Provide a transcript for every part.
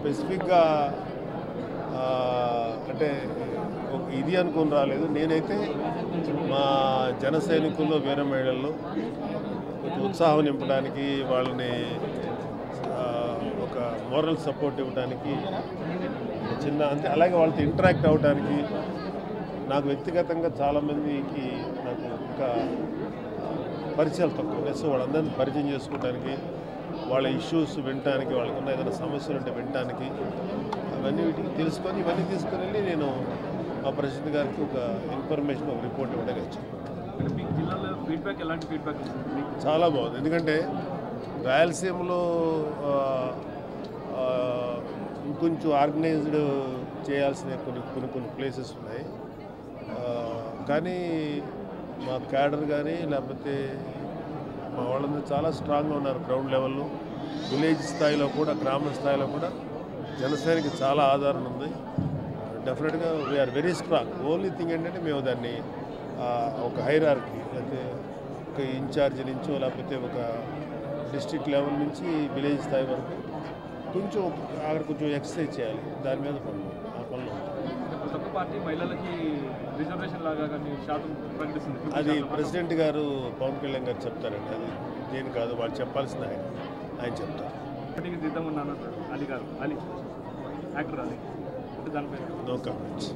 స్పెసిఫిక్గా ఆ, అంటే ఒక ఇది అనుకుని రాలేదు నేనైతే మా జన సైనికుల్లో వీర మహిళల్లో కొంచెం ఉత్సాహం నింపడానికి వాళ్ళని ఆ, ఒక మోరల్ సపోర్ట్ ఇవ్వడానికి ఒక చిన్న అంటే అలాగే వాళ్ళతో ఇంటరాక్ట్ అవ్వడానికి నాకు వ్యక్తిగతంగా చాలామందికి నాకు ఇంకా పరిచయాలు తక్కువ ఉన్నాయి సో వాళ్ళందరినీ పరిచయం చేసుకోవడానికి వాళ్ళ ఇష్యూస్ వినటానికి వాళ్ళకున్న ఏదైనా సమస్యలు ఉంటే వినటానికి అవన్నీ వీటికి తెలుసుకొని ఇవన్నీ తీసుకుని వెళ్ళి నేను మా ప్రెసిడెంట్ గారికి ఒక ఇన్ఫర్మేషన్ ఒక రిపోర్ట్ ఇవ్వడానికి వచ్చాను అంటే మీ జిల్లాలో ఫీడ్బ్యాక్ ఎలాంటి ఫీడ్బ్యాక్ వస్తుంది మీకు చాలా బాగుంది ఎందుకంటే రాయలసీమలో ఆ, ఆ, ఇంకొంచెం ఆర్గనైజ్డ్ చేయాల్సిన కొన్ని కొన్ని కొన్ని ప్లేసెస్ ఉన్నాయి ఆ, కానీ మా క్యాడర్ కానీ లేకపోతే మా వాళ్ళందరూ చాలా స్ట్రాంగ్గా ఉన్నారు గ్రౌండ్ లెవెల్లో విలేజ్ స్థాయిలో కూడా గ్రామ స్థాయిలో కూడా జనసేనకి చాలా ఆదరణ ఉంది డెఫినెట్గా we are very strong only thing ఏంటంటే మేము దాన్ని ఆ, ఒక హైరార్కి లేకపోతే ఒక ఇన్ఛార్జ్ నుంచో లేకపోతే ఒక డిస్ట్రిక్ట్ లెవెల్ నుంచి విలేజ్ స్థాయి వరకు కొంచెం అక్కడ కొంచెం ఎక్సర్సైజ్ చేయాలి దాని మీద పనులు ఆ పనులు ఉంటాయి. ప్రతి ఒక్క పార్టీ మహిళలకి రిజర్వేషన్ లాగా కానీ శాతం ప్రకటిస్తుంది 50 అది శాతం. ప్రెసిడెంట్ గారు పవన్ కళ్యాణ్ గారు చెప్తారండి అది నేను కాదు వాళ్ళు చెప్పాల్సిన ఆయన ఆయన చెప్తారు ఒకటికి జీతం ఉన్నాను అలీ గారు అలీ యాక్టర్ అలీ అంటే దానిపై నో కామెంట్స్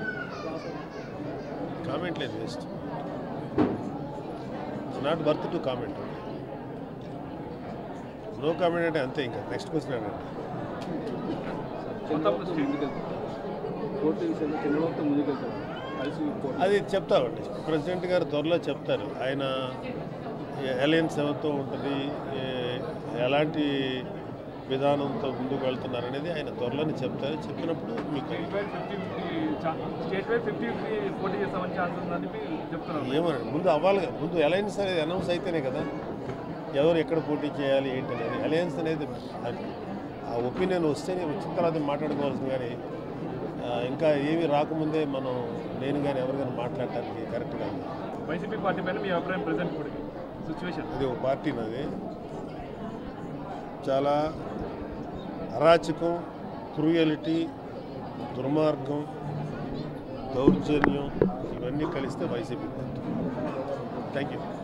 కామెంట్ లేదు waste it's not worth to comment no comment అంటే అంతే ఇంకా నెక్స్ట్ క్వశ్చన్ అనండి మొత్తం స్టేట్ కోర్టు విషయంలో చంద్రబాబుతో ముందుకెళ్తాం కలిసి కోర్టు అది చెప్తామండి ప్రెసిడెంట్ గారు త్వరలో చెప్తారు ఆయన అలయన్స్ ఎవరితో ఉంటుంది ఏ- ఎలాంటి విధానంతో ముందుకు వెళ్తున్నారు అనేది ఆయన త్వరలోనే చెప్తారు చెప్పినప్పుడు మీకు state wide fifty fifty state wide fifty fifty పోటీ చేస్తామని ఛాన్స్ ఉందని మీరు చెప్తున్నారు ఏమనండి ముందు అవ్వాలి కదా. ముందు అలయన్స్ అనేది అనౌన్స్ అయితేనే కదా ఎవరు ఎక్కడ పోటీ చేయాలి ఏంటి అనేది అలయన్స్ అనేది అది- ఆ ఒపీనియన్ వస్తేనే వచ్చిన తర్వాత మాట్లాడుకోవాల్సింది కానీ ఆ, ఇంకా ఏమీ రాకముందే మనం నేను కానీ ఎవరు కానీ మాట్లాడటానికి కరెక్ట్ కాదు వైసీపీ పార్టీ పైన మీ అభిప్రాయం ప్రజెంట్ ఇప్పటికి సిచ్యువేషన్ అది ఒక పార్టీ నాది చాలా అరాచకం క్రూయలిటీ దుర్మార్గం దౌర్జన్యం ఇవన్నీ కలిస్తే వైసీపీ పార్టీ థ్యాంక్ యూ